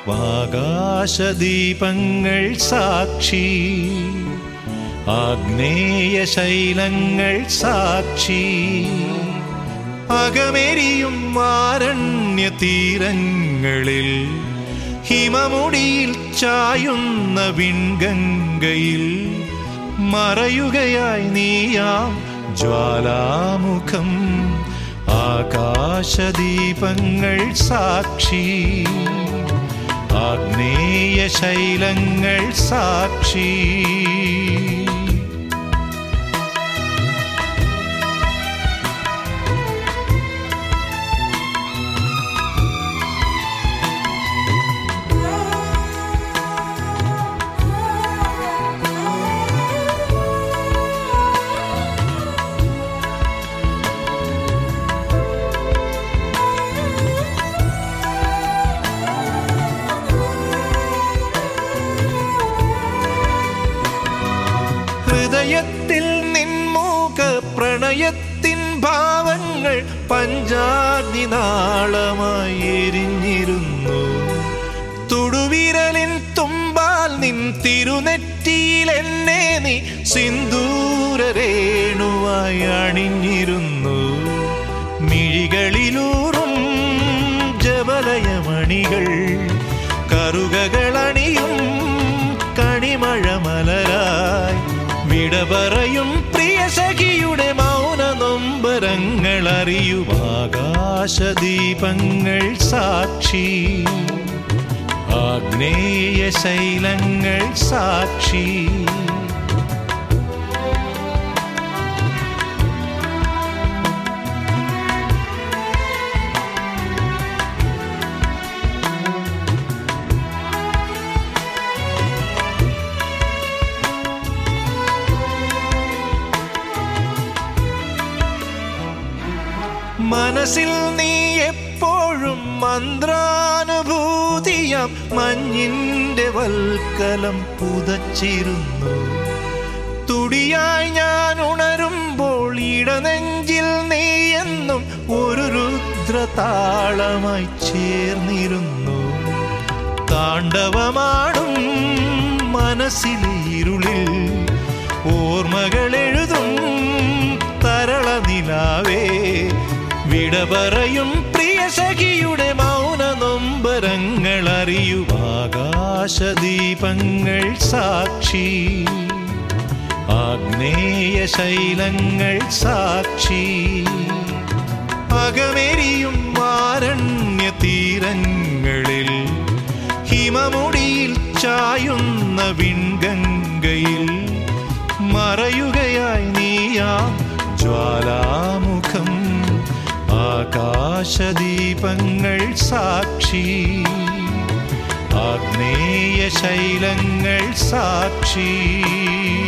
ആകാശദീപങ്ങൾ സാക്ഷി ആഗ്നേയ ശൈലങ്ങൾ സാക്ഷി അകമെരിയും ആരണ്യ തീരങ്ങളിൽ ഹിമമുടിയിൽ ചായുന്ന വിൺഗംഗയിൽ മറയുകയായി നീയാം ജ്വാലാമുഖം ആകാശദീപങ്ങൾ സാക്ഷി ആഗ്നേയ ശൈലങ്ങൾ സാക്ഷി ഹൃദയത്തിൽ നിൻമൂക പ്രണയത്തിൻ ഭാവങ്ങൾ പഞ്ചാഗ്നി നാളമായി എരിഞ്ഞിരുന്നു തുടുവിരലിൻ തുമ്പാൽ നിൻ തിരുനെറ്റിയിൽ എന്നെ നീ സിന്ദൂരരേണുവായി അണിഞ്ഞിരുന്നു മിഴികളിലൂറും ജബലയമണികൾ കറുകകളണിയും കണിമഴമലരായി വിട പറയും പ്രിയ സഖിയുടെ മൗന നൊമ്പരങ്ങൾ അറിയും ആകാശദീപങ്ങൾ സാക്ഷി ആഗ്നേയ ശൈലങ്ങൾ സാക്ഷി മനസ്സിൽ നീ എപ്പോഴും മന്ത്രാനുഭൂതിയാം മഞ്ഞിന്റെ വൽക്കലം പുതച്ചിരുന്നു തുടിയായി ഞാൻ ഉണരുമ്പോൾ ഇടനെഞ്ചിൽ നീ എന്നും ഒരു രുദ്രതാളമായി ചേർന്നിരുന്നു താണ്ഡവമാടും മനസ്സിലെ ഇരുളിൽ ഓർമ്മകൾ എഴുതും തരള നിലാവേ വിട പറയും പ്രിയ സഖിയുടെ മൗന നൊമ്പരങ്ങൾ അറിയും ആകാശദീപങ്ങൾ സാക്ഷി ആഗ്നേയ ശൈലങ്ങൾ സാക്ഷി അകമെരിയും ആരണ്യ തീരങ്ങളിൽ ഹിമമുടിയിൽ ചായുന്ന വിൺഗംഗയിൽ മറയുകയായി നീയാം ജ്വാലാമുഖം ആകാശദീപങ്ങൾ സാക്ഷി ആഗ്നേയ ശൈലങ്ങൾ സാക്ഷി